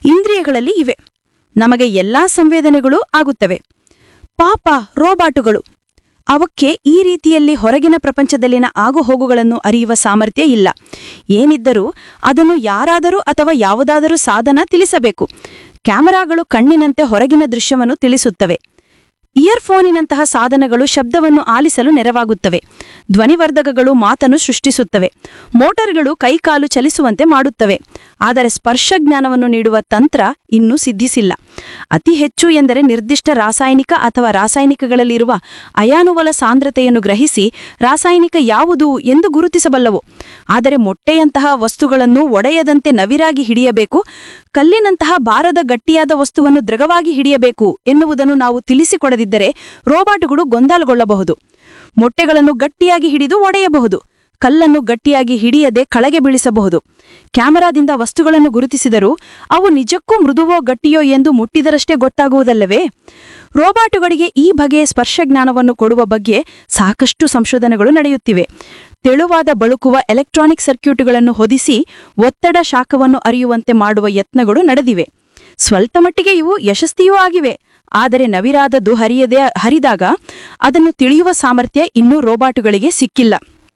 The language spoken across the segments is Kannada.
ಇಂದ್ರಿಯಗಳಲ್ಲಿ ಇವೆ ನಮಗೆ ಎಲ್ಲಾ ಸಂವೇದನೆಗಳು ಆಗುತ್ತವೆ ಪಾಪ ರೋಬಾಟುಗಳು ಅವಕ್ಕೆ ಈ ರೀತಿಯಲ್ಲಿ ಹೊರಗಿನ ಪ್ರಪಂಚದಲ್ಲಿನ ಆಗುಹೋಗುಗಳನ್ನು ಅರಿಯುವ ಸಾಮರ್ಥ್ಯ ಇಲ್ಲ ಏನಿದ್ದರೂ ಅದನ್ನು ಯಾರಾದರೂ ಅಥವಾ ಯಾವುದಾದರೂ ಸಾಧನ ತಿಳಿಸಬೇಕು ಕ್ಯಾಮೆರಾಗಳು ಕಣ್ಣಿನಂತೆ ಹೊರಗಿನ ದೃಶ್ಯವನ್ನು ತಿಳಿಸುತ್ತವೆ ಇಯರ್ಫೋನಿನಂತಹ ಸಾಧನಗಳು ಶಬ್ದವನ್ನು ಆಲಿಸಲು ನೆರವಾಗುತ್ತವೆ ಧ್ವನಿವರ್ಧಕಗಳು ಮಾತನ್ನು ಸೃಷ್ಟಿಸುತ್ತವೆ ಮೋಟಾರ್ಗಳು ಕೈಕಾಲು ಚಲಿಸುವಂತೆ ಮಾಡುತ್ತವೆ ಆದರೆ ಸ್ಪರ್ಶ ಜ್ಞಾನವನ್ನು ನೀಡುವ ತಂತ್ರ ಇನ್ನೂ ಸಿದ್ಧಿಸಿಲ್ಲ ಅತಿ ಹೆಚ್ಚು ಎಂದರೆ ನಿರ್ದಿಷ್ಟ ರಾಸಾಯನಿಕ ಅಥವಾ ರಾಸಾಯನಿಕಗಳಲ್ಲಿರುವ ಅಯಾನುವಲ ಸಾಂದ್ರತೆಯನ್ನು ಗ್ರಹಿಸಿ ರಾಸಾಯನಿಕ ಯಾವುದು ಎಂದು ಗುರುತಿಸಬಲ್ಲವು ಆದರೆ ಮೊಟ್ಟೆಯಂತಹ ವಸ್ತುಗಳನ್ನು ಒಡೆಯದಂತೆ ನವಿರಾಗಿ ಹಿಡಿಯಬೇಕು ಕಲ್ಲಿನಂತಹ ಭಾರದ ಗಟ್ಟಿಯಾದ ವಸ್ತುವನ್ನು ದೃಢವಾಗಿ ಹಿಡಿಯಬೇಕು ಎನ್ನುವುದನ್ನು ನಾವು ತಿಳಿಸಿಕೊಡದಿದ್ದರೆ ರೋಬಾಟುಗಳು ಗೊಂದಲಗೊಳ್ಳಬಹುದು ಮೊಟ್ಟೆಗಳನ್ನು ಗಟ್ಟಿಯಾಗಿ ಹಿಡಿದು ಒಡೆಯಬಹುದು ಕಲ್ಲನ್ನು ಗಟ್ಟಿಯಾಗಿ ಹಿಡಿಯದೆ ಕಳೆಗೆ ಬೀಳಿಸಬಹುದು ಕ್ಯಾಮೆರಾದಿಂದ ವಸ್ತುಗಳನ್ನು ಗುರುತಿಸಿದರೂ ಅವು ನಿಜಕ್ಕೂ ಮೃದುವೋ ಗಟ್ಟಿಯೋ ಎಂದು ಮುಟ್ಟಿದರಷ್ಟೇ ಗೊತ್ತಾಗುವುದಲ್ಲವೇ ರೋಬಾಟುಗಳಿಗೆ ಈ ಬಗೆಯ ಸ್ಪರ್ಶ ಜ್ಞಾನವನ್ನು ಕೊಡುವ ಬಗ್ಗೆ ಸಾಕಷ್ಟು ಸಂಶೋಧನೆಗಳು ನಡೆಯುತ್ತಿವೆ ತೆಳುವಾದ ಬಳುಕುವ ಎಲೆಕ್ಟ್ರಾನಿಕ್ ಸರ್ಕ್ಯೂಟ್ಗಳನ್ನು ಹೊದಿಸಿ ಒತ್ತಡ ಶಾಖವನ್ನು ಅರಿಯುವಂತೆ ಮಾಡುವ ಯತ್ನಗಳು ನಡೆದಿವೆ ಸ್ವಲ್ಪ ಮಟ್ಟಿಗೆ ಇವು ಯಶಸ್ವಿಯೂ ಆಗಿವೆ ಆದರೆ ನವಿರಾದದ್ದು ಹರಿಯದೆ ಹರಿದಾಗ ಅದನ್ನು ತಿಳಿಯುವ ಸಾಮರ್ಥ್ಯ ಇನ್ನೂ ರೋಬಾಟುಗಳಿಗೆ ಸಿಕ್ಕಿಲ್ಲ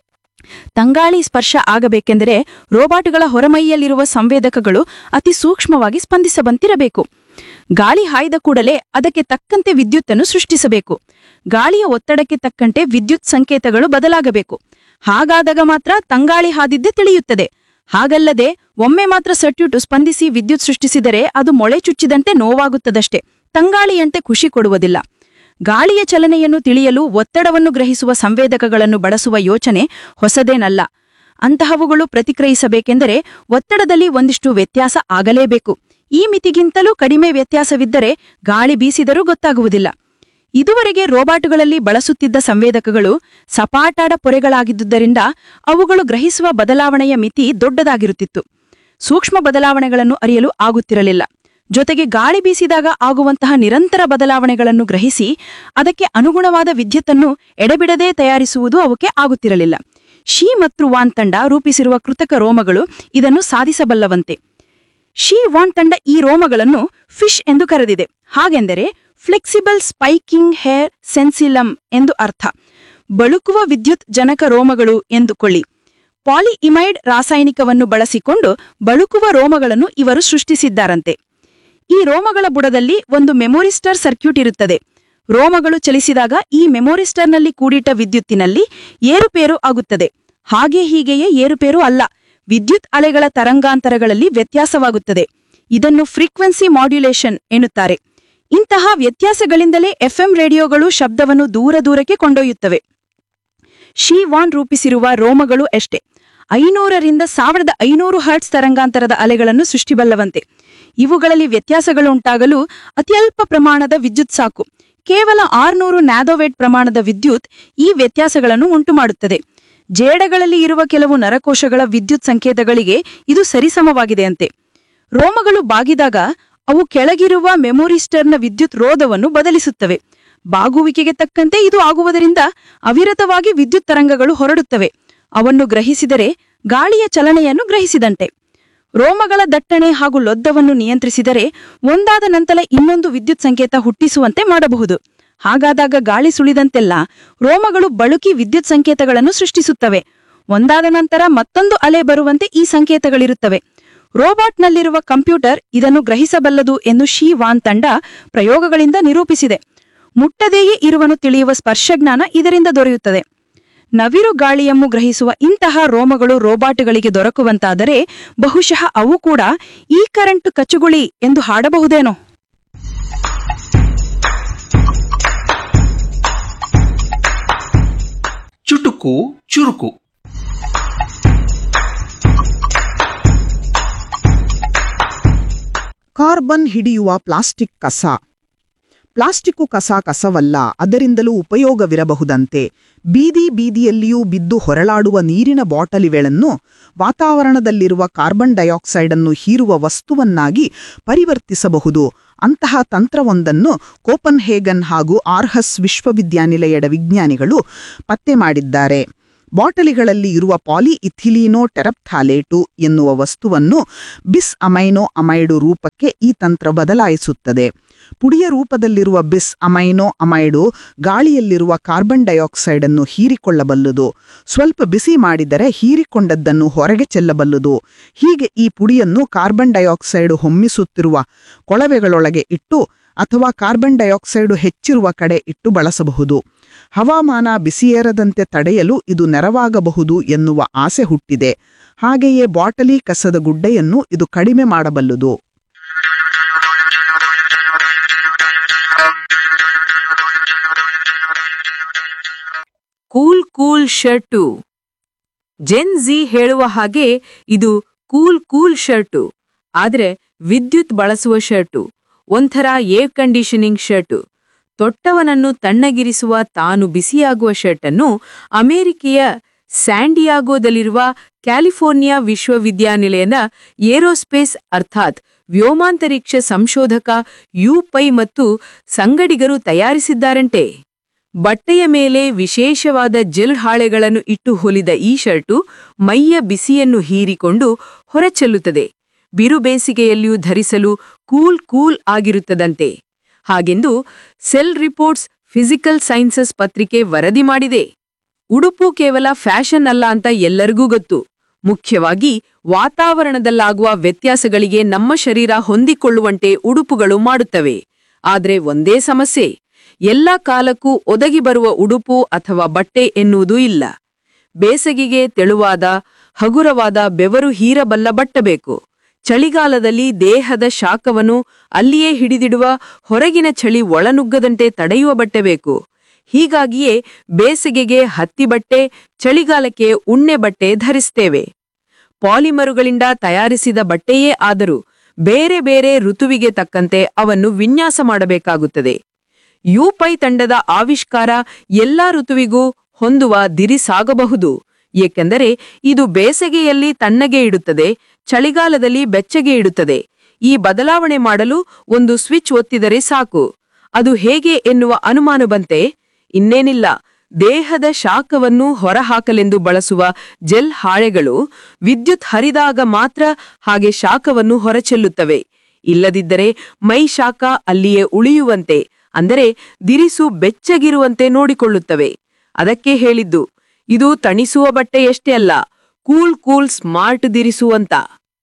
ತಂಗಾಳಿ ಸ್ಪರ್ಶ ಆಗಬೇಕೆಂದರೆ ರೋಬಾಟುಗಳ ಹೊರಮೈಯಲ್ಲಿರುವ ಸಂವೇದಕಗಳು ಅತಿ ಸೂಕ್ಷ್ಮವಾಗಿ ಸ್ಪಂದಿಸಬಂತಿರಬೇಕು ಗಾಳಿ ಹಾಯ್ದ ಕೂಡಲೇ ಅದಕ್ಕೆ ತಕ್ಕಂತೆ ವಿದ್ಯುತ್ತನ್ನು ಸೃಷ್ಟಿಸಬೇಕು ಗಾಳಿಯ ಒತ್ತಡಕ್ಕೆ ತಕ್ಕಂತೆ ವಿದ್ಯುತ್ ಸಂಕೇತಗಳು ಬದಲಾಗಬೇಕು ಹಾಗಾದಾಗ ಮಾತ್ರ ತಂಗಾಳಿ ಹಾದಿದ್ದೇ ತಿಳಿಯುತ್ತದೆ ಹಾಗಲ್ಲದೆ ಒಮ್ಮೆ ಮಾತ್ರ ಸರ್ಕ್ಯೂಟ್ ಸ್ಪಂದಿಸಿ ವಿದ್ಯುತ್ ಸೃಷ್ಟಿಸಿದರೆ ಅದು ಮೊಳೆ ಚುಚ್ಚಿದಂತೆ ನೋವಾಗುತ್ತದಷ್ಟೇ ತಂಗಾಳಿಯಂತೆ ಖುಷಿ ಕೊಡುವುದಿಲ್ಲ ಗಾಳಿಯ ಚಲನೆಯನ್ನು ತಿಳಿಯಲು ಒತ್ತಡವನ್ನು ಗ್ರಹಿಸುವ ಸಂವೇದಕಗಳನ್ನು ಬಳಸುವ ಯೋಚನೆ ಹೊಸದೇನಲ್ಲ ಅಂತಹವುಗಳು ಪ್ರತಿಕ್ರಿಯಿಸಬೇಕೆಂದರೆ ಒತ್ತಡದಲ್ಲಿ ಒಂದಿಷ್ಟು ವ್ಯತ್ಯಾಸ ಆಗಲೇಬೇಕು ಈ ಮಿತಿಗಿಂತಲೂ ಕಡಿಮೆ ವ್ಯತ್ಯಾಸವಿದ್ದರೆ ಗಾಳಿ ಬೀಸಿದರೂ ಗೊತ್ತಾಗುವುದಿಲ್ಲ ಇದುವರೆಗೆ ರೋಬಾಟುಗಳಲ್ಲಿ ಬಳಸುತ್ತಿದ್ದ ಸಂವೇದಕಗಳು ಸಪಾಟಾಡ ಪೊರೆಗಳಾಗಿದ್ದುದರಿಂದ ಅವುಗಳು ಗ್ರಹಿಸುವ ಬದಲಾವಣೆಯ ಮಿತಿ ದೊಡ್ಡದಾಗಿರುತ್ತಿತ್ತು ಸೂಕ್ಷ್ಮ ಬದಲಾವಣೆಗಳನ್ನು ಅರಿಯಲು ಆಗುತ್ತಿರಲಿಲ್ಲ ಜೊತೆಗೆ ಗಾಳಿ ಬೀಸಿದಾಗ ಆಗುವಂತಹ ನಿರಂತರ ಬದಲಾವಣೆಗಳನ್ನು ಗ್ರಹಿಸಿ ಅದಕ್ಕೆ ಅನುಗುಣವಾದ ವಿದ್ಯುತ್ತನ್ನು ಎಡೆಬಿಡದೆ ತಯಾರಿಸುವುದು ಅವಕ್ಕೆ ಆಗುತ್ತಿರಲಿಲ್ಲ ಶಿ ಮತ್ತು ವಾನ್ ತಂಡ ರೂಪಿಸಿರುವ ಕೃತಕ ರೋಮಗಳು ಇದನ್ನು ಸಾಧಿಸಬಲ್ಲವಂತೆ ಶಿ ವಾನ್ ತಂಡ ಈ ರೋಮಗಳನ್ನು ಫಿಶ್ ಎಂದು ಕರೆದಿದೆ ಹಾಗೆಂದರೆ ಫ್ಲೆಕ್ಸಿಬಲ್ ಸ್ಪೈಕಿಂಗ್ ಹೇರ್ ಸೆನ್ಸಿಲಮ್ ಎಂದು ಅರ್ಥ ಬಳುಕುವ ವಿದ್ಯುತ್ ಜನಕ ರೋಮಗಳು ಎಂದುಕೊಳ್ಳಿ ಪಾಲಿಇಮೈಡ್ ರಾಸಾಯನಿಕವನ್ನು ಬಳಸಿಕೊಂಡು ಬಳುಕುವ ರೋಮಗಳನ್ನು ಇವರು ಸೃಷ್ಟಿಸಿದ್ದಾರಂತೆ ಈ ರೋಮಗಳ ಬುಡದಲ್ಲಿ ಒಂದು ಮೆಮೊರಿಸ್ಟರ್ ಸರ್ಕ್ಯೂಟ್ ಇರುತ್ತದೆ ರೋಮಗಳು ಚಲಿಸಿದಾಗ ಈ ಮೆಮೊರಿಸ್ಟರ್ನಲ್ಲಿ ಕೂಡಿಟ್ಟ ವಿದ್ಯುತ್ತಿನಲ್ಲಿ ಏರುಪೇರು ಆಗುತ್ತದೆ ಹಾಗೆ ಹೀಗೆಯೇ ಏರುಪೇರು ಅಲ್ಲ ವಿದ್ಯುತ್ ಅಲೆಗಳ ತರಂಗಾಂತರಗಳಲ್ಲಿ ವ್ಯತ್ಯಾಸವಾಗುತ್ತದೆ ಇದನ್ನು ಫ್ರೀಕ್ವೆನ್ಸಿ ಮಾಡ್ಯುಲೇಷನ್ ಎನ್ನುತ್ತಾರೆ ಇಂತಹ ವ್ಯತ್ಯಾಸಗಳಿಂದಲೇ ಎಫ್ಎಂ ರೇಡಿಯೋಗಳು ಶಬ್ದವನ್ನು ದೂರ ದೂರಕ್ಕೆ ಕೊಂಡೊಯ್ಯುತ್ತವೆ ಶಿ ವಾನ್ ರೂಪಿಸಿರುವ ರೋಮಗಳು ಎಷ್ಟೇ ಐನೂರರಿಂದ ಸಾವಿರದ ಐನೂರು ಹರ್ಟ್ಸ್ ತರಂಗಾಂತರದ ಅಲೆಗಳನ್ನು ಸೃಷ್ಟಿಬಲ್ಲವಂತೆ ಇವುಗಳಲ್ಲಿ ವ್ಯತ್ಯಾಸಗಳು ಉಂಟಾಗಲು ಅತ್ಯಲ್ಪ ಪ್ರಮಾಣದ ವಿದ್ಯುತ್ ಸಾಕು ಕೇವಲ ಆರ್ನೂರು ನ್ಯಾದೋವೇಟ್ ಪ್ರಮಾಣದ ವಿದ್ಯುತ್ ಈ ವ್ಯತ್ಯಾಸಗಳನ್ನು ಉಂಟುಮಾಡುತ್ತದೆ ಜೇಡಗಳಲ್ಲಿ ಇರುವ ಕೆಲವು ನರಕೋಶಗಳ ವಿದ್ಯುತ್ ಸಂಕೇತಗಳಿಗೆ ಇದು ಸರಿಸಮವಾಗಿದೆಯಂತೆ ರೋಮಗಳು ಬಾಗಿದಾಗ ಅವು ಕೆಳಗಿರುವ ಮೆಮೊರಿಸ್ಟರ್ನ ವಿದ್ಯುತ್ ರೋಧವನ್ನು ಬದಲಿಸುತ್ತವೆ ಬಾಗುವಿಕೆಗೆ ತಕ್ಕಂತೆ ಇದು ಆಗುವುದರಿಂದ ಅವಿರತವಾಗಿ ವಿದ್ಯುತ್ ತರಂಗಗಳು ಹೊರಡುತ್ತವೆ ಅವನ್ನು ಗ್ರಹಿಸಿದರೆ ಗಾಳಿಯ ಚಲನೆಯನ್ನು ಗ್ರಹಿಸಿದಂತೆ ರೋಮಗಳ ದಟ್ಟಣೆ ಹಾಗೂ ಲೊದ್ದವನ್ನು ನಿಯಂತ್ರಿಸಿದರೆ ಒಂದಾದ ನಂತರ ಇನ್ನೊಂದು ವಿದ್ಯುತ್ ಸಂಕೇತ ಹುಟ್ಟಿಸುವಂತೆ ಮಾಡಬಹುದು ಹಾಗಾದಾಗ ಗಾಳಿ ಸುಳಿದಂತೆಲ್ಲ ರೋಮಗಳು ಬಳುಕಿ ವಿದ್ಯುತ್ ಸಂಕೇತಗಳನ್ನು ಸೃಷ್ಟಿಸುತ್ತವೆ ಒಂದಾದ ನಂತರ ಮತ್ತೊಂದು ಅಲೆ ಬರುವಂತೆ ಈ ಸಂಕೇತಗಳಿರುತ್ತವೆ ರೋಬಾಟ್ನಲ್ಲಿರುವ ಕಂಪ್ಯೂಟರ್ ಇದನ್ನು ಗ್ರಹಿಸಬಲ್ಲದು ಎಂದು ಶಿ ವಾನ್ ತಂಡ ಪ್ರಯೋಗಗಳಿಂದ ನಿರೂಪಿಸಿದೆ ಮುಟ್ಟದೆಯೇ ಇರುವನು ತಿಳಿಯುವ ಸ್ಪರ್ಶಜ್ಞಾನ ಇದರಿಂದ ದೊರೆಯುತ್ತದೆ ನವಿರು ಗಾಳಿಯನ್ನು ಗ್ರಹಿಸುವ ಇಂತಹ ರೋಮಗಳು ರೋಬಾಟ್ಗಳಿಗೆ ದೊರಕುವಂತಾದರೆ ಬಹುಶಃ ಅವು ಕೂಡ ಈ ಕರೆಂಟ್ ಕಚ್ಚುಗುಳಿ ಎಂದು ಹಾಡಬಹುದೇನೋ ಚುಟುಕು ಚುರುಕು ಕಾರ್ಬನ್ ಹಿಡಿಯುವ ಪ್ಲಾಸ್ಟಿಕ್ ಕಸ ಪ್ಲಾಸ್ಟಿಕ್ಕು ಕಸ ಕಸವಲ್ಲ ಅದರಿಂದಲೂ ಉಪಯೋಗವಿರಬಹುದಂತೆ ಬೀದಿ ಬೀದಿಯಲ್ಲಿಯೂ ಬಿದ್ದು ಹೊರಳಾಡುವ ನೀರಿನ ಬಾಟಲಿಗಳನ್ನು ವಾತಾವರಣದಲ್ಲಿರುವ ಕಾರ್ಬನ್ ಡೈಆಕ್ಸೈಡ್ ಅನ್ನು ಹೀರುವ ವಸ್ತುವನ್ನಾಗಿ ಪರಿವರ್ತಿಸಬಹುದು ಅಂತಹ ತಂತ್ರವೊಂದನ್ನು ಕೋಪನ್ ಹೇಗನ್ ಹಾಗೂ ಆರ್ಹಸ್ ವಿಶ್ವವಿದ್ಯಾನಿಲಯದ ವಿಜ್ಞಾನಿಗಳು ಪತ್ತೆ ಮಾಡಿದ್ದಾರೆ ಬಾಟಲಿಗಳಲ್ಲಿ ಇರುವ ಪಾಲಿಇಥಿಲೀನೋ ಟೆರಪ್ಥಾಲೇಟು ಎನ್ನುವ ವಸ್ತುವನ್ನು ಬಿಸ್ ಅಮೈನೋ ಅಮೈಡು ರೂಪಕ್ಕೆ ಈ ತಂತ್ರ ಬದಲಾಯಿಸುತ್ತದೆ ಪುಡಿಯ ರೂಪದಲ್ಲಿರುವ ಬಿಸ್ ಅಮೈನೋ ಅಮೈಡು ಗಾಳಿಯಲ್ಲಿರುವ ಕಾರ್ಬನ್ ಡೈಆಕ್ಸೈಡ್ ಅನ್ನು ಹೀರಿಕೊಳ್ಳಬಲ್ಲದು ಸ್ವಲ್ಪ ಬಿಸಿ ಮಾಡಿದರೆ ಹೀರಿಕೊಂಡದ್ದನ್ನು ಹೊರಗೆ ಚೆಲ್ಲಬಲ್ಲದು ಹೀಗೆ ಈ ಪುಡಿಯನ್ನು ಕಾರ್ಬನ್ ಡೈಆಕ್ಸೈಡ್ ಹೊಮ್ಮಿಸುತ್ತಿರುವ ಕೊಳವೆಗಳೊಳಗೆ ಇಟ್ಟು ಅಥವಾ ಕಾರ್ಬನ್ ಡೈಆಕ್ಸೈಡ್ ಹೆಚ್ಚಿರುವ ಕಡೆ ಇಟ್ಟು ಬಳಸಬಹುದು ಹವಾಮಾನ ಬಿಸಿಯೇರದಂತೆ ತಡೆಯಲು ಇದು ನೆರವಾಗಬಹುದು ಎನ್ನುವ ಆಸೆ ಹುಟ್ಟಿದೆ ಹಾಗೆಯೇ ಬಾಟಲಿ ಕಸದ ಗುಡ್ಡೆಯನ್ನು ಇದು ಕಡಿಮೆ ಮಾಡಬಲ್ಲದು cool cool shirt gen Z ಹೇಳುವ ಹಾಗೆ ಇದು ಕೂಲ್ ಕೂಲ್ ಶರ್ಟು ಆದ್ರೆ ವಿದ್ಯುತ್ ಬಳಸುವ ಶರ್ಟು ಒಂಥರ ಏರ್ ಕಂಡೀಷನಿಂಗ್ ಶರ್ಟು ತೊಟ್ಟವನನ್ನು ತಣ್ಣಗಿರಿಸುವ ತಾನು ಬಿಸಿಯಾಗುವ ಶರ್ಟನ್ನು ಅಮೆರಿಕೆಯ ಸ್ಯಾಂಡಿಯಾಗೋದಲ್ಲಿರುವ ಕ್ಯಾಲಿಫೋರ್ನಿಯಾ ವಿಶ್ವವಿದ್ಯಾನಿಲಯದ ಏರೋಸ್ಪೇಸ್ ಅರ್ಥಾತ್ ವ್ಯೋಮಾಂತರಿಕ್ಷ ಸಂಶೋಧಕ ಯು ಪೈ ಮತ್ತು ಸಂಗಡಿಗರು ತಯಾರಿಸಿದ್ದಾರಂತೆ ಬಟ್ಟೆಯ ಮೇಲೆ ವಿಶೇಷವಾದ ಜೆಲ್ ಹಾಳೆಗಳನ್ನು ಇಟ್ಟು ಹೊಲಿದ ಈ ಶರ್ಟು ಮೈಯ ಬಿಸಿಯನ್ನು ಹೀರಿಕೊಂಡು ಹೊರಚೆಲ್ಲುತ್ತದೆ ಬಿರು ಬೇಸಿಗೆಯಲ್ಲಿಯೂ ಧರಿಸಲು ಕೂಲ್ ಕೂಲ್ ಆಗಿರುತ್ತದಂತೆ ಹಾಗೆಂದು ಸೆಲ್ ರಿಪೋರ್ಟ್ಸ್ ಫಿಸಿಕಲ್ ಸೈನ್ಸಸ್ ಪತ್ರಿಕೆ ವರದಿ ಮಾಡಿದೆ ಉಡುಪು ಕೇವಲ ಫ್ಯಾಷನ್ ಅಲ್ಲ ಅಂತ ಎಲ್ಲರಿಗೂ ಗೊತ್ತು ಮುಖ್ಯವಾಗಿ ವಾತಾವರಣದಲ್ಲಾಗುವ ವ್ಯತ್ಯಾಸಗಳಿಗೆ ನಮ್ಮ ಶರೀರ ಹೊಂದಿಕೊಳ್ಳುವಂತೆ ಉಡುಪುಗಳು ಮಾಡುತ್ತವೆ ಆದ್ರೆ ಒಂದೇ ಸಮಸ್ಯೆ ಎಲ್ಲ ಕಾಲಕ್ಕೂ ಒದಗಿ ಬರುವ ಉಡುಪು ಅಥವಾ ಬಟ್ಟೆ ಎನ್ನುವುದೂ ಇಲ್ಲ ಬೇಸಗೆಗೆ ತೆಳುವಾದ ಹಗುರವಾದ ಬೆವರು ಹೀರಬಲ್ಲ ಬಟ್ಟಬೇಕು ಚಳಿಗಾಲದಲ್ಲಿ ದೇಹದ ಶಾಖವನ್ನು ಅಲ್ಲಿಯೇ ಹಿಡಿದಿಡುವ ಹೊರಗಿನ ಚಳಿ ಒಳನುಗ್ಗದಂತೆ ತಡೆಯುವ ಬಟ್ಟೆ ಬೇಕು ಹೀಗಾಗಿಯೇ ಬೇಸಿಗೆಗೆ ಹತ್ತಿ ಬಟ್ಟೆ ಚಳಿಗಾಲಕ್ಕೆ ಉಣ್ಣೆ ಬಟ್ಟೆ ಧರಿಸ್ತೇವೆ ಪಾಲಿಮರುಗಳಿಂದ ತಯಾರಿಸಿದ ಬಟ್ಟೆಯೇ ಆದರೂ ಬೇರೆ ಬೇರೆ ಋತುವಿಗೆ ತಕ್ಕಂತೆ ಅವನ್ನು ವಿನ್ಯಾಸ ಮಾಡಬೇಕಾಗುತ್ತದೆ ಯುಪೈ ತಂಡದ ಆವಿಷ್ಕಾರ ಎಲ್ಲಾ ಋತುವಿಗೂ ಹೊಂದುವ ದಿರಿಸಾಗಬಹುದು ಏಕೆಂದರೆ ಇದು ಬೇಸಗೆಯಲ್ಲಿ ತಣ್ಣಗೆ ಇಡುತ್ತದೆ ಚಳಿಗಾಲದಲ್ಲಿ ಬೆಚ್ಚಗೆ ಇಡುತ್ತದೆ ಈ ಬದಲಾವಣೆ ಮಾಡಲು ಒಂದು ಸ್ವಿಚ್ ಒತ್ತಿದರೆ ಸಾಕು ಅದು ಹೇಗೆ ಎನ್ನುವ ಅನುಮಾನ ಬಂತೆ ಇನ್ನೇನಿಲ್ಲ ದೇಹದ ಶಾಖವನ್ನು ಹೊರಹಾಕಲೆಂದು ಬಳಸುವ ಜೆಲ್ ಹಾಳೆಗಳು ವಿದ್ಯುತ್ ಹರಿದಾಗ ಮಾತ್ರ ಹಾಗೆ ಶಾಖವನ್ನು ಹೊರಚೆಲ್ಲುತ್ತವೆ ಇಲ್ಲದಿದ್ದರೆ ಮೈ ಶಾಖ ಅಲ್ಲಿಯೇ ಉಳಿಯುವಂತೆ ಅಂದರೆ ದಿರಿಸು ಬೆಚ್ಚಗಿರುವಂತೆ ನೋಡಿಕೊಳ್ಳುತ್ತವೆ ಅದಕ್ಕೆ ಹೇಳಿದ್ದು ಇದು ತಣಿಸುವ ಬಟ್ಟೆಯಷ್ಟೇ ಅಲ್ಲ ಕೂಲ್ ಕೂಲ್ ಸ್ಮಾರ್ಟ್ ದಿರಿಸುವಂತ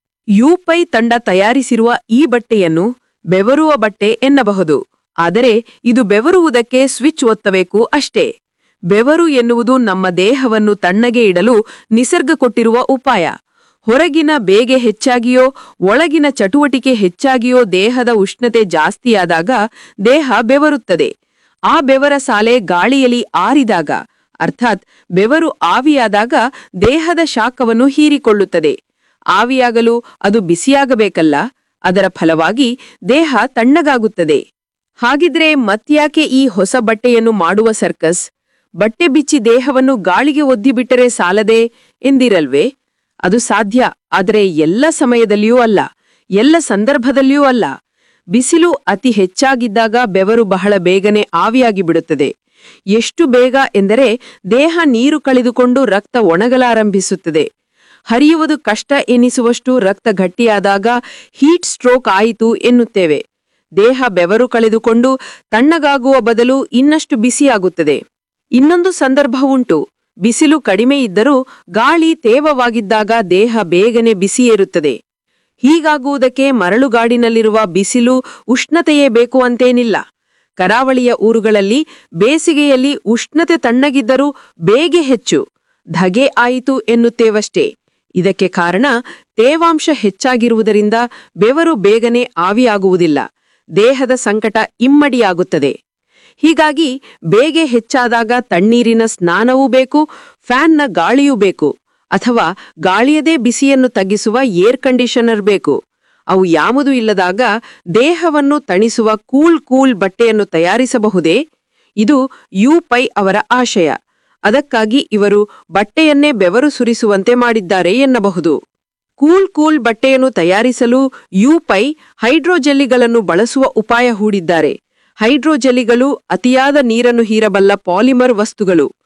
ಯುಪೈ ತಂಡ ತಯಾರಿಸಿರುವ ಈ ಬಟ್ಟೆಯನ್ನು ಬೆವರುವ ಬಟ್ಟೆ ಎನ್ನಬಹುದು ಆದರೆ ಇದು ಬೆವರುವುದಕ್ಕೆ ಸ್ವಿಚ್ ಒತ್ತಬೇಕು ಅಷ್ಟೇ ಬೆವರು ಎನ್ನುವುದು ನಮ್ಮ ದೇಹವನ್ನು ತಣ್ಣಗೆ ಇಡಲು ನಿಸರ್ಗ ಕೊಟ್ಟಿರುವ ಉಪಾಯ ಹೊರಗಿನ ಬೇಗೆ ಹೆಚ್ಚಾಗಿಯೋ ಒಳಗಿನ ಚಟುವಟಿಕೆ ಹೆಚ್ಚಾಗಿಯೋ ದೇಹದ ಉಷ್ಣತೆ ಜಾಸ್ತಿಯಾದಾಗ ದೇಹ ಬೆವರುತ್ತದೆ ಆ ಬೆವರ ಸಾಲೆ ಗಾಳಿಯಲ್ಲಿ ಆರಿದಾಗ ಅರ್ಥಾತ್ ಬೆವರು ಆವಿಯಾದಾಗ ದೇಹದ ಶಾಖವನ್ನು ಹೀರಿಕೊಳ್ಳುತ್ತದೆ ಆವಿಯಾಗಲು ಅದು ಬಿಸಿಯಾಗಬೇಕಲ್ಲ ಅದರ ಫಲವಾಗಿ ದೇಹ ತಣ್ಣಗಾಗುತ್ತದೆ ಹಾಗಿದ್ರೆ ಮತ್ಯಾಕೆ ಈ ಹೊಸ ಬಟ್ಟೆಯನ್ನು ಮಾಡುವ ಸರ್ಕಸ್ ಬಟ್ಟೆ ಬಿಚ್ಚಿ ದೇಹವನ್ನು ಗಾಳಿಗೆ ಒದ್ದಿಬಿಟ್ಟರೆ ಸಾಲದೆ ಎಂದಿರಲ್ವೇ ಅದು ಸಾಧ್ಯ ಆದರೆ ಎಲ್ಲ ಸಮಯದಲ್ಲಿಯೂ ಅಲ್ಲ ಎಲ್ಲ ಸಂದರ್ಭದಲ್ಲಿಯೂ ಅಲ್ಲ ಬಿಸಿಲು ಅತಿ ಹೆಚ್ಚಾಗಿದ್ದಾಗ ಬೆವರು ಬಹಳ ಬೇಗನೆ ಆವಿಯಾಗಿ ಬಿಡುತ್ತದೆ ಎಷ್ಟು ಬೇಗ ಎಂದರೆ ದೇಹ ನೀರು ಕಳೆದುಕೊಂಡು ರಕ್ತ ಒಣಗಲಾರಂಭಿಸುತ್ತದೆ ಹರಿಯುವುದು ಕಷ್ಟ ಎನಿಸುವಷ್ಟು ರಕ್ತ ಗಟ್ಟಿಯಾದಾಗ ಹೀಟ್ ಸ್ಟ್ರೋಕ್ ಆಯಿತು ಎನ್ನುತ್ತೇವೆ ದೇಹ ಬೆವರು ಕಳೆದುಕೊಂಡು ತಣ್ಣಗಾಗುವ ಬದಲು ಇನ್ನಷ್ಟು ಬಿಸಿಯಾಗುತ್ತದೆ ಇನ್ನೊಂದು ಸಂದರ್ಭ ಉಂಟು ಬಿಸಿಲು ಕಡಿಮೆ ಇದ್ದರೂ ಗಾಳಿ ತೇವವಾಗಿದ್ದಾಗ ದೇಹ ಬೇಗನೆ ಬಿಸಿಯೇರುತ್ತದೆ ಹೀಗಾಗುವುದಕ್ಕೆ ಮರಳುಗಾಡಿನಲ್ಲಿರುವ ಬಿಸಿಲು ಉಷ್ಣತೆಯೇ ಬೇಕು ಅಂತೇನಿಲ್ಲ ಕರಾವಳಿಯ ಊರುಗಳಲ್ಲಿ ಬೇಸಿಗೆಯಲ್ಲಿ ಉಷ್ಣತೆ ತಣ್ಣಗಿದ್ದರೂ ಬೇಗೆ ಹೆಚ್ಚು ಧಗೆ ಆಯಿತು ಎನ್ನುತ್ತೇವಷ್ಟೇ ಇದಕ್ಕೆ ಕಾರಣ ತೇವಾಂಶ ಹೆಚ್ಚಾಗಿರುವುದರಿಂದ ಬೆವರು ಬೇಗನೆ ಆವಿಯಾಗುವುದಿಲ್ಲ ದೇಹದ ಸಂಕಟ ಇಮ್ಮಡಿಯಾಗುತ್ತದೆ ಹೀಗಾಗಿ ಬೇಗೆ ಹೆಚ್ಚಾದಾಗ ತಣ್ಣೀರಿನ ಸ್ನಾನವೂ ಬೇಕು ಫ್ಯಾನ್ನ ಗಾಳಿಯೂ ಬೇಕು ಅಥವಾ ಗಾಳಿಯದೇ ಬಿಸಿಯನ್ನು ತಗ್ಗಿಸುವ ಏರ್ ಕಂಡೀಷನರ್ ಬೇಕು ಅವು ಯಾವುದು ಇಲ್ಲದಾಗ ದೇಹವನ್ನು ತಣಿಸುವ ಕೂಲ್ ಕೂಲ್ ಬಟ್ಟೆಯನ್ನು ತಯಾರಿಸಬಹುದೇ ಇದು ಯು ಪೈ ಅವರ ಆಶಯ ಅದಕ್ಕಾಗಿ ಇವರು ಬಟ್ಟೆಯನ್ನೇ ಬೆವರು ಸುರಿಸುವಂತೆ ಮಾಡಿದ್ದಾರೆ ಎನ್ನಬಹುದು ಕೂಲ್ ಕೂಲ್ ಬಟ್ಟೆಯನ್ನು ತಯಾರಿಸಲು ಯು ಪೈ ಹೈಡ್ರೋಜೆಲ್ಲಿಗಳನ್ನು ಬಳಸುವ ಉಪಾಯ ಹೂಡಿದ್ದಾರೆ ಹೈಡ್ರೋಜೆಲ್ಲಿಗಳು ಅತಿಯಾದ ನೀರನ್ನು ಹೀರಬಲ್ಲ ಪಾಲಿಮರ್ ವಸ್ತುಗಳು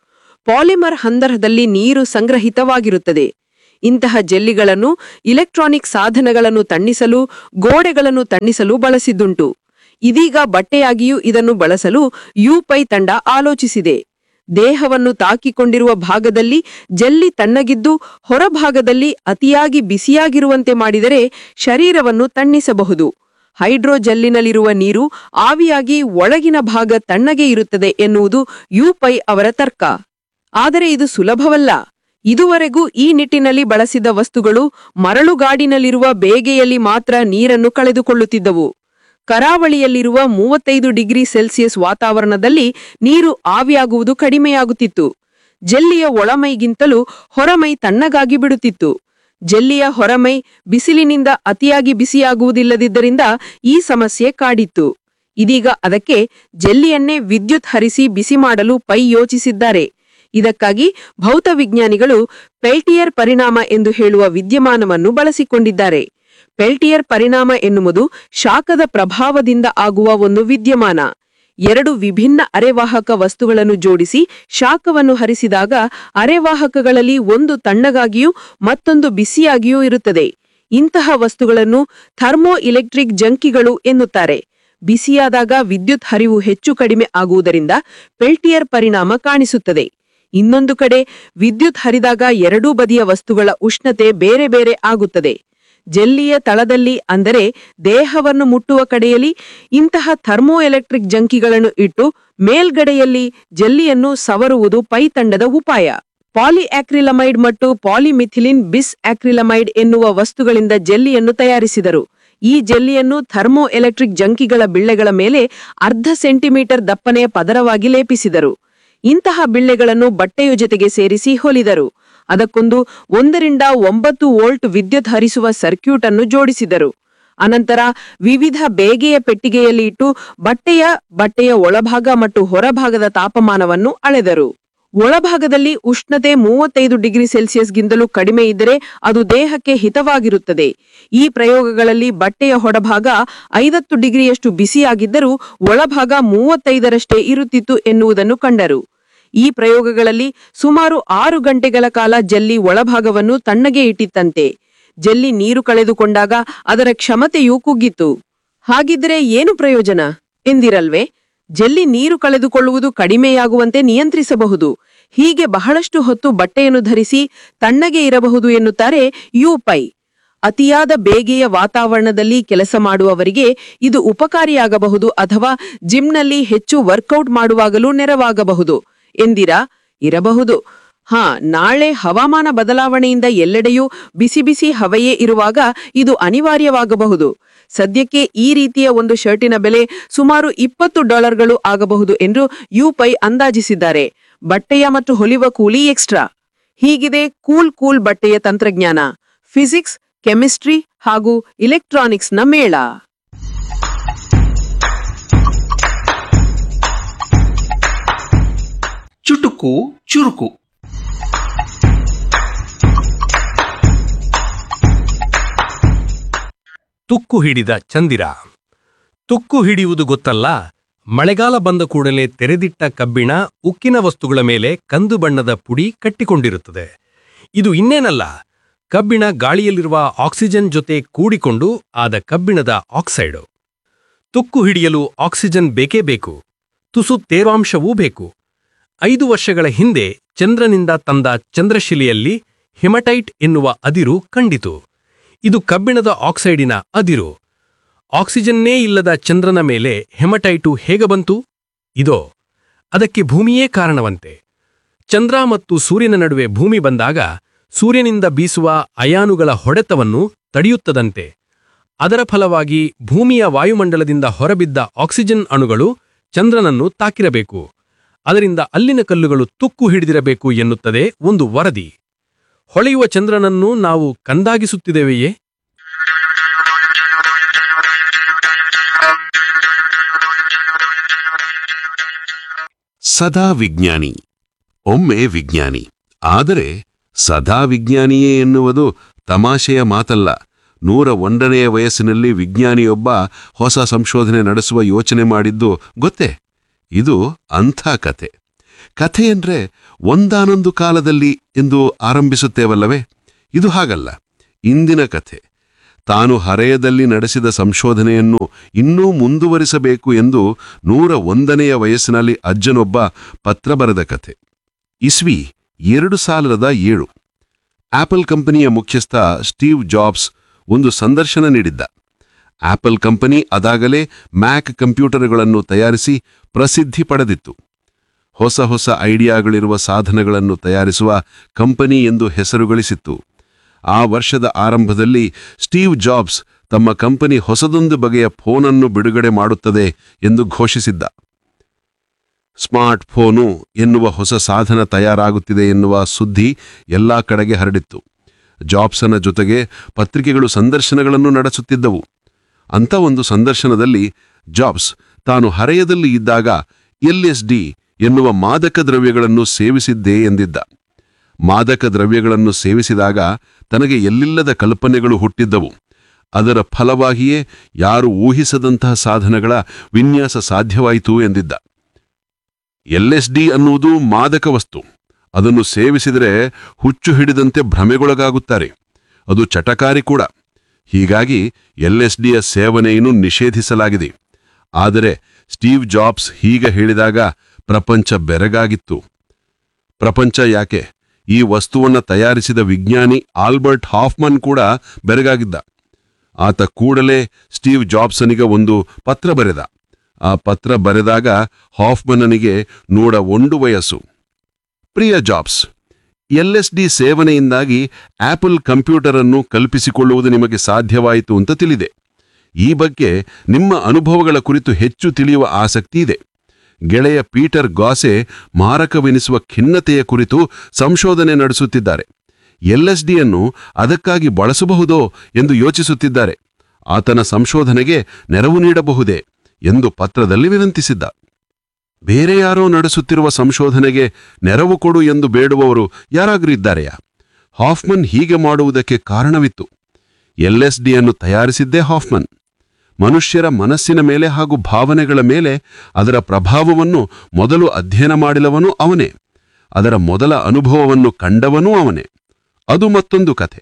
ಪಾಲಿಮರ್ ಹಂದರದಲ್ಲಿ ನೀರು ಸಂಗ್ರಹಿತವಾಗಿರುತ್ತದೆ ಇಂತಹ ಜೆಲ್ಲಿಗಳನ್ನು ಇಲೆಕ್ಟ್ರಾನಿಕ್ ಸಾಧನಗಳನ್ನು ತಣ್ಣಿಸಲು ಗೋಡೆಗಳನ್ನು ತಣ್ಣಿಸಲು ಬಳಸಿದ್ದುಂಟು ಇದೀಗ ಬಟ್ಟೆಯಾಗಿಯೂ ಇದನ್ನು ಬಳಸಲು ಯುಪೈ ತಂಡ ಆಲೋಚಿಸಿದೆ ದೇಹವನ್ನು ತಾಕಿಕೊಂಡಿರುವ ಭಾಗದಲ್ಲಿ ಜೆಲ್ಲಿ ತಣ್ಣಗಿದ್ದು ಹೊರಭಾಗದಲ್ಲಿ ಅತಿಯಾಗಿ ಬಿಸಿಯಾಗಿರುವಂತೆ ಮಾಡಿದರೆ ಶರೀರವನ್ನು ತಣ್ಣಿಸಬಹುದು ಹೈಡ್ರೋಜೆಲ್ಲಿನಲ್ಲಿರುವ ನೀರು ಆವಿಯಾಗಿ ಒಳಗಿನ ಭಾಗ ತಣ್ಣಗೆ ಇರುತ್ತದೆ ಎನ್ನುವುದು ಯುಪೈ ಅವರ ತರ್ಕ ಆದರೆ ಇದು ಸುಲಭವಲ್ಲ ಇದುವರೆಗೂ ಈ ನಿಟ್ಟಿನಲ್ಲಿ ಬಳಸಿದ ವಸ್ತುಗಳು ಮರಳುಗಾಡಿನಲ್ಲಿರುವ ಬೇಗೆಯಲ್ಲಿ ಮಾತ್ರ ನೀರನ್ನು ಕಳೆದುಕೊಳ್ಳುತ್ತಿದ್ದವು ಕರಾವಳಿಯಲ್ಲಿರುವ ಮೂವತ್ತೈದು ಡಿಗ್ರಿ ಸೆಲ್ಸಿಯಸ್ ವಾತಾವರಣದಲ್ಲಿ ನೀರು ಆವಿಯಾಗುವುದು ಕಡಿಮೆಯಾಗುತ್ತಿತ್ತು ಜೆಲ್ಲಿಯ ಒಳಮೈಗಿಂತಲೂ ಹೊರಮೈ ತಣ್ಣಗಾಗಿ ಬಿಡುತ್ತಿತ್ತು ಜೆಲ್ಲಿಯ ಹೊರಮೈ ಬಿಸಿಲಿನಿಂದ ಅತಿಯಾಗಿ ಬಿಸಿಯಾಗುವುದಿಲ್ಲದಿದ್ದರಿಂದ ಈ ಸಮಸ್ಯೆ ಕಾಡಿತ್ತು ಇದೀಗ ಅದಕ್ಕೆ ಜೆಲ್ಲಿಯನ್ನೇ ವಿದ್ಯುತ್ ಹರಿಸಿ ಬಿಸಿ ಮಾಡಲು ಪೈ ಯೋಚಿಸಿದ್ದಾರೆ ಇದಕ್ಕಾಗಿ ಭೌತವಿಜ್ಞಾನಿಗಳು ಪೆಲ್ಟಿಯರ್ ಪರಿಣಾಮ ಎಂದು ಹೇಳುವ ವಿದ್ಯಮಾನವನ್ನು ಬಳಸಿಕೊಂಡಿದ್ದಾರೆ ಪೆಲ್ಟಿಯರ್ ಪರಿಣಾಮ ಎನ್ನುವುದು ಶಾಖದ ಪ್ರಭಾವದಿಂದ ಆಗುವ ಒಂದು ವಿದ್ಯಮಾನ ಎರಡು ವಿಭಿನ್ನ ಅರೆವಾಹಕ ವಸ್ತುಗಳನ್ನು ಜೋಡಿಸಿ ಶಾಖವನ್ನು ಹರಿಸಿದಾಗ ಅರೆವಾಹಕಗಳಲ್ಲಿ ಒಂದು ತಣ್ಣಗಾಗಿಯೂ ಮತ್ತೊಂದು ಬಿಸಿಯಾಗಿಯೂ ಇರುತ್ತದೆ ಇಂತಹ ವಸ್ತುಗಳನ್ನು ಥರ್ಮೋ ಇಲೆಕ್ಟ್ರಿಕ್ ಜಂಕಿಗಳು ಎನ್ನುತ್ತಾರೆ ಬಿಸಿಯಾದಾಗ ವಿದ್ಯುತ್ ಹರಿವು ಹೆಚ್ಚು ಕಡಿಮೆ ಆಗುವುದರಿಂದ ಪೆಲ್ಟಿಯರ್ ಪರಿಣಾಮ ಕಾಣಿಸುತ್ತದೆ ಇನ್ನೊಂದು ಕಡೆ ವಿದ್ಯುತ್ ಹರಿದಾಗ ಎರಡೂ ಬದಿಯ ವಸ್ತುಗಳ ಉಷ್ಣತೆ ಬೇರೆ ಬೇರೆ ಆಗುತ್ತದೆ ಜೆಲ್ಲಿಯ ತಳದಲ್ಲಿ ಅಂದರೆ ದೇಹವನ್ನು ಮುಟ್ಟುವ ಕಡೆಯಲ್ಲಿ ಇಂತಹ ಥರ್ಮೋ ಎಲೆಕ್ಟ್ರಿಕ್ ಜಂಕಿಗಳನ್ನು ಇಟ್ಟು ಮೇಲ್ಗಡೆಯಲ್ಲಿ ಜೆಲ್ಲಿಯನ್ನು ಸವರುವುದು ಪೈತಂಡದ ಉಪಾಯ ಪಾಲಿಆಕ್ರಿಲಮೈಡ್ ಮತ್ತು ಪಾಲಿಮಿಥಿಲಿನ್ ಬಿಸ್ ಆಕ್ರಿಲಮೈಡ್ ಎನ್ನುವ ವಸ್ತುಗಳಿಂದ ಜೆಲ್ಲಿಯನ್ನು ತಯಾರಿಸಿದರು ಈ ಜೆಲ್ಲಿಯನ್ನು ಥರ್ಮೋ ಎಲೆಕ್ಟ್ರಿಕ್ ಜಂಕಿಗಳ ಬಿಳ್ಳೆಗಳ ಮೇಲೆ ಅರ್ಧ ಸೆಂಟಿಮೀಟರ್ ದಪ್ಪನೆಯ ಪದರವಾಗಿ ಲೇಪಿಸಿದರು ಇಂತಹ ಬಿಳ್ಳೆಗಳನ್ನು ಬಟ್ಟೆಯ ಜೊತೆಗೆ ಸೇರಿಸಿ ಹೊಲಿದರು ಅದಕ್ಕೊಂದು ಒಂದರಿಂದ ಒಂಬತ್ತು ವೋಲ್ಟ್ ವಿದ್ಯುತ್ ಹರಿಸುವ ಸರ್ಕ್ಯೂಟ್ ಅನ್ನು ಜೋಡಿಸಿದರು ಅನಂತರ ವಿವಿಧ ಬೇಗೆಯ ಪೆಟ್ಟಿಗೆಯಲ್ಲಿ ಇಟ್ಟು ಬಟ್ಟೆಯ ಬಟ್ಟೆಯ ಒಳಭಾಗ ಮತ್ತು ಹೊರಭಾಗದ ತಾಪಮಾನವನ್ನು ಅಳೆದರು ಒಳಭಾಗದಲ್ಲಿ ಉಷ್ಣತೆ ಮೂವತ್ತೈದು ಡಿಗ್ರಿ ಸೆಲ್ಸಿಯಸ್ಗಿಂತಲೂ ಕಡಿಮೆ ಇದ್ದರೆ ಅದು ದೇಹಕ್ಕೆ ಹಿತವಾಗಿರುತ್ತದೆ ಈ ಪ್ರಯೋಗಗಳಲ್ಲಿ ಬಟ್ಟೆಯ ಹೊರಭಾಗ ಐವತ್ತು ಡಿಗ್ರಿಯಷ್ಟು ಬಿಸಿಯಾಗಿದ್ದರೂ ಒಳಭಾಗ ಮೂವತ್ತೈದರಷ್ಟೇ ಇರುತ್ತಿತ್ತು ಎನ್ನುವುದನ್ನು ಕಂಡರು ಈ ಪ್ರಯೋಗಗಳಲ್ಲಿ ಸುಮಾರು ಆರು ಗಂಟೆಗಳ ಕಾಲ ಜಲ್ಲಿ ಒಳಭಾಗವನ್ನು ತಣ್ಣಗೆ ಇಟ್ಟಿತ್ತಂತೆ ಜಲ್ಲಿ ನೀರು ಕಳೆದುಕೊಂಡಾಗ ಅದರ ಕ್ಷಮತೆಯೂ ಕುಗ್ಗಿತ್ತು ಹಾಗಿದ್ರೆ ಏನು ಪ್ರಯೋಜನ ಎಂದಿರಲ್ವೇ ಜಲ್ಲಿ ನೀರು ಕಳೆದುಕೊಳ್ಳುವುದು ಕಡಿಮೆಯಾಗುವಂತೆ ನಿಯಂತ್ರಿಸಬಹುದು ಹೀಗೆ ಬಹಳಷ್ಟು ಹೊತ್ತು ಬಟ್ಟೆಯನ್ನು ಧರಿಸಿ ತಣ್ಣಗೆ ಇರಬಹುದು ಎನ್ನುತ್ತಾರೆ ಯುಪೈ ಅತಿಯಾದ ಬೇಗೆಯ ವಾತಾವರಣದಲ್ಲಿ ಕೆಲಸ ಮಾಡುವವರಿಗೆ ಇದು ಉಪಕಾರಿಯಾಗಬಹುದು ಅಥವಾ ಜಿಮ್ನಲ್ಲಿ ಹೆಚ್ಚು ವರ್ಕೌಟ್ ಮಾಡುವಾಗಲೂ ನೆರವಾಗಬಹುದು ಎಂದಿರಾ ಇರಬಹುದು ಹಾ ನಾಳೆ ಹವಾಮಾನ ಬದಲಾವಣೆಯಿಂದ ಎಲ್ಲೆಡೆಯೂ ಬಿಸಿ ಬಿಸಿ ಹವೆಯೇ ಇರುವಾಗ ಇದು ಅನಿವಾರ್ಯವಾಗಬಹುದು ಸದ್ಯಕ್ಕೆ ಈ ರೀತಿಯ ಒಂದು ಶರ್ಟಿನ ಬೆಲೆ ಸುಮಾರು ಇಪ್ಪತ್ತು ಡಾಲರ್ಗಳು ಆಗಬಹುದು ಎಂದು ಯುಪೈ ಅಂದಾಜಿಸಿದ್ದಾರೆ ಬಟ್ಟೆಯ ಮತ್ತು ಹೊಲಿವ ಕೂಲಿ ಎಕ್ಸ್ಟ್ರಾ ಹೀಗಿದೆ ಕೂಲ್ ಕೂಲ್ ಬಟ್ಟೆಯ ತಂತ್ರಜ್ಞಾನ ಫಿಸಿಕ್ಸ್ ಕೆಮಿಸ್ಟ್ರಿ ಹಾಗೂ ಇಲೆಕ್ಟ್ರಾನಿಕ್ಸ್ನ ಮೇಳ ಚುಟುಕು ಚುರುಕು ತುಕ್ಕು ಹಿಡಿದ ಚಂದಿರ ತುಕ್ಕು ಹಿಡಿಯುವುದು ಗೊತ್ತಲ್ಲ ಮಳೆಗಾಲ ಬಂದ ಕೂಡಲೇ ತೆರೆದಿಟ್ಟ ಕಬ್ಬಿಣ ಉಕ್ಕಿನ ವಸ್ತುಗಳ ಮೇಲೆ ಕಂದು ಬಣ್ಣದ ಪುಡಿ ಕಟ್ಟಿಕೊಂಡಿರುತ್ತದೆ ಇದು ಇನ್ನೇನಲ್ಲ ಕಬ್ಬಿಣ ಗಾಳಿಯಲ್ಲಿರುವ ಆಕ್ಸಿಜನ್ ಜೊತೆ ಕೂಡಿಕೊಂಡು ಆದ ಕಬ್ಬಿಣದ ಆಕ್ಸೈಡು ತುಕ್ಕು ಹಿಡಿಯಲು ಆಕ್ಸಿಜನ್ ಬೇಕೇ ಬೇಕು ತುಸು ತೇವಾಂಶವೂ ಬೇಕು ಐದು ವರ್ಷಗಳ ಹಿಂದೆ ಚಂದ್ರನಿಂದ ತಂದ ಚಂದ್ರಶಿಲೆಯಲ್ಲಿ ಹಿಮಟೈಟ್ ಎನ್ನುವ ಅದಿರು ಕಂಡಿತು ಇದು ಕಬ್ಬಿಣದ ಆಕ್ಸೈಡಿನ ಅದಿರು ಆಕ್ಸಿಜನ್ನೇ ಇಲ್ಲದ ಚಂದ್ರನ ಮೇಲೆ ಹೆಮಟೈಟು ಹೇಗೆ ಬಂತು ಇದೋ ಅದಕ್ಕೆ ಭೂಮಿಯೇ ಕಾರಣವಂತೆ ಚಂದ್ರ ಮತ್ತು ಸೂರ್ಯನ ನಡುವೆ ಭೂಮಿ ಬಂದಾಗ ಸೂರ್ಯನಿಂದ ಬೀಸುವ ಅಯಾನುಗಳ ಹೊಡೆತವನ್ನು ತಡೆಯುತ್ತದಂತೆ ಅದರ ಫಲವಾಗಿ ಭೂಮಿಯ ವಾಯುಮಂಡಲದಿಂದ ಹೊರಬಿದ್ದ ಆಕ್ಸಿಜನ್ ಅಣುಗಳು ಚಂದ್ರನನ್ನು ತಾಕಿರಬೇಕು ಅದರಿಂದ ಅಲ್ಲಿನ ಕಲ್ಲುಗಳು ತುಕ್ಕು ಹಿಡಿದಿರಬೇಕು ಎನ್ನುತ್ತದೆ ಒಂದು ವರದಿ ಹೊಳೆಯುವ ಚಂದ್ರನನ್ನು ನಾವು ಕಂದಾಗಿಸುತ್ತಿದ್ದೇವೆಯೇ ಸದಾ ವಿಜ್ಞಾನಿ ಒಮ್ಮೆ ವಿಜ್ಞಾನಿ ಆದರೆ ಸದಾ ವಿಜ್ಞಾನಿಯೇ ಎನ್ನುವುದು ತಮಾಷೆಯ ಮಾತಲ್ಲ ನೂರ ಒಂದನೆಯ ವಯಸ್ಸಿನಲ್ಲಿ ವಿಜ್ಞಾನಿಯೊಬ್ಬ ಹೊಸ ಸಂಶೋಧನೆ ನಡೆಸುವ ಯೋಚನೆ ಮಾಡಿದ್ದು ಗೊತ್ತೇ ಇದು ಅಂಥ ಕತೆ ಕಥೆಯಂದ್ರೆ ಒಂದಾನೊಂದು ಕಾಲದಲ್ಲಿ ಎಂದು ಆರಂಭಿಸುತ್ತೇವಲ್ಲವೇ ಇದು ಹಾಗಲ್ಲ ಇಂದಿನ ಕಥೆ ತಾನು ಹರೆಯದಲ್ಲಿ ನಡೆಸಿದ ಸಂಶೋಧನೆಯನ್ನು ಇನ್ನೂ ಮುಂದುವರಿಸಬೇಕು ಎಂದು ನೂರ ಒಂದನೆಯ ವಯಸ್ಸಿನಲ್ಲಿ ಅಜ್ಜನೊಬ್ಬ ಪತ್ರ ಬರೆದ ಕಥೆ ಇಸ್ವಿ ಎರಡು ಸಾವಿರದ ಏಳು ಆಪಲ್ ಕಂಪನಿಯ ಮುಖ್ಯಸ್ಥ ಸ್ಟೀವ್ ಜಾಬ್ಸ್ ಒಂದು ಸಂದರ್ಶನ ನೀಡಿದ್ದ ಆಪಲ್ ಕಂಪನಿ ಅದಾಗಲೇ ಮ್ಯಾಕ್ ಕಂಪ್ಯೂಟರ್ಗಳನ್ನು ತಯಾರಿಸಿ ಪ್ರಸಿದ್ಧಿ ಪಡೆದಿತ್ತು ಹೊಸ ಹೊಸ ಐಡಿಯಾಗಳಿರುವ ಸಾಧನಗಳನ್ನು ತಯಾರಿಸುವ ಕಂಪನಿ ಎಂದು ಹೆಸರು ಗಳಿಸಿತ್ತು ಆ ವರ್ಷದ ಆರಂಭದಲ್ಲಿ ಸ್ಟೀವ್ ಜಾಬ್ಸ್ ತಮ್ಮ ಕಂಪನಿ ಹೊಸದೊಂದು ಬಗೆಯ ಫೋನನ್ನು ಬಿಡುಗಡೆ ಮಾಡುತ್ತದೆ ಎಂದು ಘೋಷಿಸಿದ್ದ ಸ್ಮಾರ್ಟ್ ಫೋನು ಎನ್ನುವ ಹೊಸ ಸಾಧನ ತಯಾರಾಗುತ್ತಿದೆ ಎನ್ನುವ ಸುದ್ದಿ ಎಲ್ಲಾ ಕಡೆಗೆ ಹರಡಿತ್ತು ಜಾಬ್ಸನ ಜೊತೆಗೆ ಪತ್ರಿಕೆಗಳು ಸಂದರ್ಶನಗಳನ್ನು ನಡೆಸುತ್ತಿದ್ದವು ಅಂಥ ಒಂದು ಸಂದರ್ಶನದಲ್ಲಿ ಜಾಬ್ಸ್ ತಾನು ಹರೆಯದಲ್ಲಿ ಇದ್ದಾಗ ಎಲ್ಎಸ್ಡಿ ಎನ್ನುವ ಮಾದಕ ದ್ರವ್ಯಗಳನ್ನು ಸೇವಿಸಿದ್ದೆ ಎಂದಿದ್ದ ಮಾದಕ ದ್ರವ್ಯಗಳನ್ನು ಸೇವಿಸಿದಾಗ ತನಗೆ ಎಲ್ಲಿಲ್ಲದ ಕಲ್ಪನೆಗಳು ಹುಟ್ಟಿದ್ದವು ಅದರ ಫಲವಾಗಿಯೇ ಯಾರು ಊಹಿಸದಂತಹ ಸಾಧನಗಳ ವಿನ್ಯಾಸ ಸಾಧ್ಯವಾಯಿತು ಎಂದಿದ್ದ ಎಲ್ಎಸ್ಡಿ ಅನ್ನುವುದು ಮಾದಕ ವಸ್ತು ಅದನ್ನು ಸೇವಿಸಿದರೆ ಹುಚ್ಚು ಹಿಡಿದಂತೆ ಭ್ರಮೆಗೊಳಗಾಗುತ್ತಾರೆ ಅದು ಚಟಕಾರಿ ಕೂಡ ಹೀಗಾಗಿ ಎಲ್ಎಸ್ಡಿಯ ಸೇವನೆಯನ್ನು ನಿಷೇಧಿಸಲಾಗಿದೆ ಆದರೆ ಸ್ಟೀವ್ ಜಾಬ್ಸ್ ಹೀಗೆ ಹೇಳಿದಾಗ ಪ್ರಪಂಚ ಬೆರಗಾಗಿತ್ತು ಪ್ರಪಂಚ ಯಾಕೆ ಈ ವಸ್ತುವನ್ನು ತಯಾರಿಸಿದ ವಿಜ್ಞಾನಿ ಆಲ್ಬರ್ಟ್ ಹಾಫ್ಮನ್ ಕೂಡ ಬೆರಗಾಗಿದ್ದ ಆತ ಕೂಡಲೇ ಸ್ಟೀವ್ ಜಾಬ್ಸನಿಗೆ ಒಂದು ಪತ್ರ ಬರೆದ ಆ ಪತ್ರ ಬರೆದಾಗ ಹಾಫ್ಮನ್ನನಿಗೆ ನೂರ ಒಂದು ವಯಸ್ಸು ಪ್ರಿಯ ಜಾಬ್ಸ್ ಎಲ್ಎಸ್ಡಿ ಸೇವನೆಯಿಂದಾಗಿ ಆಪಲ್ ಕಂಪ್ಯೂಟರ್ ಅನ್ನು ಕಲ್ಪಿಸಿಕೊಳ್ಳುವುದು ನಿಮಗೆ ಸಾಧ್ಯವಾಯಿತು ಅಂತ ತಿಳಿದೆ ಈ ಬಗ್ಗೆ ನಿಮ್ಮ ಅನುಭವಗಳ ಕುರಿತು ಹೆಚ್ಚು ತಿಳಿಯುವ ಆಸಕ್ತಿ ಇದೆ ಗೆಳೆಯ ಪೀಟರ್ ಗಾಸೆ ಮಾರಕವೆನಿಸುವ ಖಿನ್ನತೆಯ ಕುರಿತು ಸಂಶೋಧನೆ ನಡೆಸುತ್ತಿದ್ದಾರೆ ಎಲ್ಎಸ್ಡಿಯನ್ನು ಅದಕ್ಕಾಗಿ ಬಳಸಬಹುದೋ ಎಂದು ಯೋಚಿಸುತ್ತಿದ್ದಾರೆ ಆತನ ಸಂಶೋಧನೆಗೆ ನೆರವು ನೀಡಬಹುದೇ ಎಂದು ಪತ್ರದಲ್ಲಿ ವಿನಂತಿಸಿದ್ದ ಬೇರೆ ಯಾರೋ ನಡೆಸುತ್ತಿರುವ ಸಂಶೋಧನೆಗೆ ನೆರವು ಕೊಡು ಎಂದು ಬೇಡುವವರು ಯಾರಾದರೂ ಇದ್ದಾರೆಯಾ ಹಾಫ್ಮನ್ ಹೀಗೆ ಮಾಡುವುದಕ್ಕೆ ಕಾರಣವಿತ್ತು ಎಲ್ಎಸ್ಡಿಯನ್ನು ತಯಾರಿಸಿದ್ದೇ ಹಾಫ್ಮನ್ ಮನುಷ್ಯರ ಮನಸ್ಸಿನ ಮೇಲೆ ಹಾಗೂ ಭಾವನೆಗಳ ಮೇಲೆ ಅದರ ಪ್ರಭಾವವನ್ನು ಮೊದಲು ಅಧ್ಯಯನ ಮಾಡಿದವನು ಅವನೇ ಅದರ ಮೊದಲ ಅನುಭವವನ್ನು ಕಂಡವನೂ ಅವನೇ ಅದು ಮತ್ತೊಂದು ಕಥೆ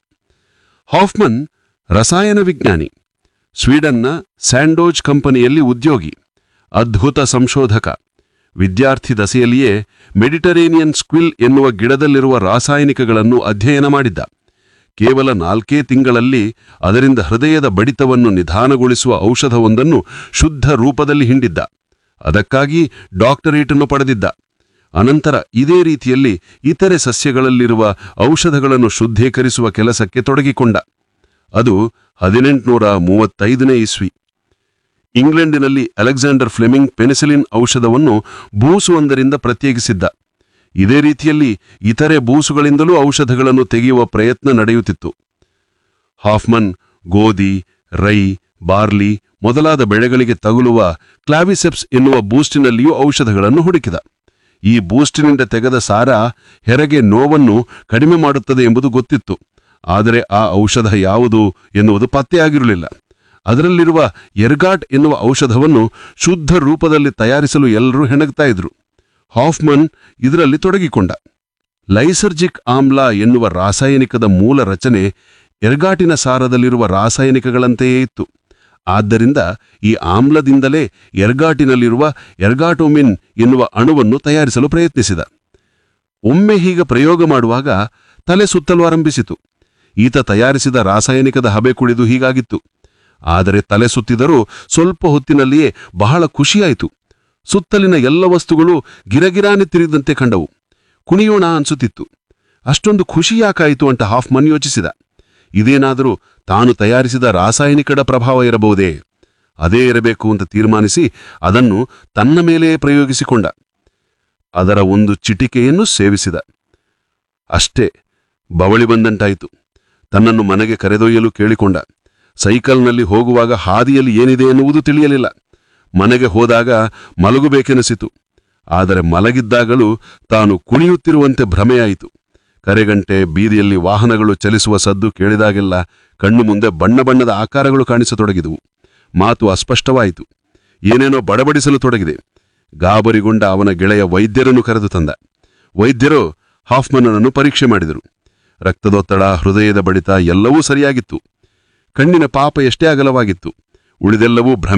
ಹಾಫ್ಮನ್ ರಸಾಯನ ವಿಜ್ಞಾನಿ ಸ್ವೀಡನ್ನ ಸ್ಯಾಂಡೋಜ್ ಕಂಪನಿಯಲ್ಲಿ ಉದ್ಯೋಗಿ ಅದ್ಭುತ ಸಂಶೋಧಕ ವಿದ್ಯಾರ್ಥಿ ದಸೆಯಲ್ಲಿಯೇ ಮೆಡಿಟರೇನಿಯನ್ ಸ್ಕ್ವಿಲ್ ಎನ್ನುವ ಗಿಡದಲ್ಲಿರುವ ರಾಸಾಯನಿಕಗಳನ್ನು ಅಧ್ಯಯನ ಮಾಡಿದ್ದ ಕೇವಲ ನಾಲ್ಕೇ ತಿಂಗಳಲ್ಲಿ ಅದರಿಂದ ಹೃದಯದ ಬಡಿತವನ್ನು ನಿಧಾನಗೊಳಿಸುವ ಔಷಧವೊಂದನ್ನು ಶುದ್ಧ ರೂಪದಲ್ಲಿ ಹಿಂಡಿದ್ದ ಅದಕ್ಕಾಗಿ ಡಾಕ್ಟರೇಟನ್ನು ಪಡೆದಿದ್ದ ಅನಂತರ ಇದೇ ರೀತಿಯಲ್ಲಿ ಇತರೆ ಸಸ್ಯಗಳಲ್ಲಿರುವ ಔಷಧಗಳನ್ನು ಶುದ್ಧೀಕರಿಸುವ ಕೆಲಸಕ್ಕೆ ತೊಡಗಿಕೊಂಡ ಅದು ಹದಿನೆಂಟುನೂರ ಮೂವತ್ತೈದನೇ ಇಸ್ವಿ ಇಂಗ್ಲೆಂಡಿನಲ್ಲಿ ಅಲೆಕ್ಸಾಂಡರ್ ಫ್ಲೆಮಿಂಗ್ ಪೆನಿಸಿಲಿನ್ ಔಷಧವನ್ನು ಬೂಸುವೊಂದರಿಂದ ಪ್ರತ್ಯೇಕಿಸಿದ್ದ ಇದೇ ರೀತಿಯಲ್ಲಿ ಇತರೆ ಬೂಸುಗಳಿಂದಲೂ ಔಷಧಗಳನ್ನು ತೆಗೆಯುವ ಪ್ರಯತ್ನ ನಡೆಯುತ್ತಿತ್ತು ಹಾಫ್ಮನ್ ಗೋಧಿ ರೈ ಬಾರ್ಲಿ ಮೊದಲಾದ ಬೆಳೆಗಳಿಗೆ ತಗುಲುವ ಕ್ಲಾವಿಸೆಪ್ಸ್ ಎನ್ನುವ ಬೂಸ್ಟಿನಲ್ಲಿಯೂ ಔಷಧಗಳನ್ನು ಹುಡುಕಿದ ಈ ಬೂಸ್ಟಿನಿಂದ ತೆಗೆದ ಸಾರ ಹೆರಿಗೆ ನೋವನ್ನು ಕಡಿಮೆ ಮಾಡುತ್ತದೆ ಎಂಬುದು ಗೊತ್ತಿತ್ತು ಆದರೆ ಆ ಔಷಧ ಯಾವುದು ಎನ್ನುವುದು ಪತ್ತೆಯಾಗಿರಲಿಲ್ಲ ಅದರಲ್ಲಿರುವ ಎರ್ಗಾಟ್ ಎನ್ನುವ ಔಷಧವನ್ನು ಶುದ್ಧ ರೂಪದಲ್ಲಿ ತಯಾರಿಸಲು ಎಲ್ಲರೂ ಹೆಣಗ್ತಾ ಇದ್ರು ಹಾಫ್ಮನ್ ಇದರಲ್ಲಿ ತೊಡಗಿಕೊಂಡ ಲೈಸರ್ಜಿಕ್ ಆಮ್ಲ ಎನ್ನುವ ರಾಸಾಯನಿಕದ ಮೂಲ ರಚನೆ ಎರ್ಗಾಟಿನ ಸಾರದಲ್ಲಿರುವ ರಾಸಾಯನಿಕಗಳಂತೆಯೇ ಇತ್ತು ಆದ್ದರಿಂದ ಈ ಆಮ್ಲದಿಂದಲೇ ಎರ್ಗಾಟಿನಲ್ಲಿರುವ ಎರ್ಗಾಟೋಮಿನ್ ಎನ್ನುವ ಅಣುವನ್ನು ತಯಾರಿಸಲು ಪ್ರಯತ್ನಿಸಿದ ಒಮ್ಮೆ ಹೀಗೆ ಪ್ರಯೋಗ ಮಾಡುವಾಗ ತಲೆ ಸುತ್ತಲು ಆರಂಭಿಸಿತು ಈತ ತಯಾರಿಸಿದ ರಾಸಾಯನಿಕದ ಹಬೆ ಕುಡಿದು ಹೀಗಾಗಿತ್ತು ಆದರೆ ತಲೆ ಸುತ್ತಿದರೂ ಸ್ವಲ್ಪ ಹೊತ್ತಿನಲ್ಲಿಯೇ ಬಹಳ ಖುಷಿಯಾಯಿತು ಸುತ್ತಲಿನ ಎಲ್ಲ ವಸ್ತುಗಳು ಗಿರಗಿರಾನೆ ತಿರುಗಿದಂತೆ ಕಂಡವು ಕುಣಿಯೋಣ ಅನ್ಸುತ್ತಿತ್ತು ಅಷ್ಟೊಂದು ಖುಷಿ ಯಾಕಾಯಿತು ಅಂತ ಹಾಫ್ಮನ್ ಯೋಚಿಸಿದ ಇದೇನಾದರೂ ತಾನು ತಯಾರಿಸಿದ ರಾಸಾಯನಿಕದ ಪ್ರಭಾವ ಇರಬಹುದೇ ಅದೇ ಇರಬೇಕು ಅಂತ ತೀರ್ಮಾನಿಸಿ ಅದನ್ನು ತನ್ನ ಮೇಲೆಯೇ ಪ್ರಯೋಗಿಸಿಕೊಂಡ ಅದರ ಒಂದು ಚಿಟಿಕೆಯನ್ನು ಸೇವಿಸಿದ ಅಷ್ಟೇ ಬವಳಿ ಬಂದಂಟಾಯಿತು ತನ್ನನ್ನು ಮನೆಗೆ ಕರೆದೊಯ್ಯಲು ಕೇಳಿಕೊಂಡ ಸೈಕಲ್ನಲ್ಲಿ ಹೋಗುವಾಗ ಹಾದಿಯಲ್ಲಿ ಏನಿದೆ ಎನ್ನುವುದು ತಿಳಿಯಲಿಲ್ಲ ಮನೆಗೆ ಹೋದಾಗ ಮಲಗಬೇಕೆನಿಸಿತು ಆದರೆ ಮಲಗಿದ್ದಾಗಲೂ ತಾನು ಕುಣಿಯುತ್ತಿರುವಂತೆ ಭ್ರಮೆಯಾಯಿತು ಕರೆಗಂಟೆ ಬೀದಿಯಲ್ಲಿ ವಾಹನಗಳು ಚಲಿಸುವ ಸದ್ದು ಕೇಳಿದಾಗೆಲ್ಲ ಕಣ್ಣು ಮುಂದೆ ಬಣ್ಣ ಬಣ್ಣದ ಆಕಾರಗಳು ಕಾಣಿಸತೊಡಗಿದವು ಮಾತು ಅಸ್ಪಷ್ಟವಾಯಿತು ಏನೇನೋ ಬಡಬಡಿಸಲು ತೊಡಗಿದೆ ಗಾಬರಿಗೊಂಡ ಅವನ ಗೆಳೆಯ ವೈದ್ಯರನ್ನು ಕರೆದು ತಂದ ವೈದ್ಯರು ಹಾಫ್ಮನ್ನನನ್ನು ಪರೀಕ್ಷೆ ಮಾಡಿದರು ರಕ್ತದೊತ್ತಡ ಹೃದಯದ ಬಡಿತ ಎಲ್ಲವೂ ಸರಿಯಾಗಿತ್ತು ಕಣ್ಣಿನ ಪಾಪ ಎಷ್ಟೇ ಅಗಲವಾಗಿತ್ತು ಉಳಿದೆಲ್ಲವೂ ಭ್ರಮೆ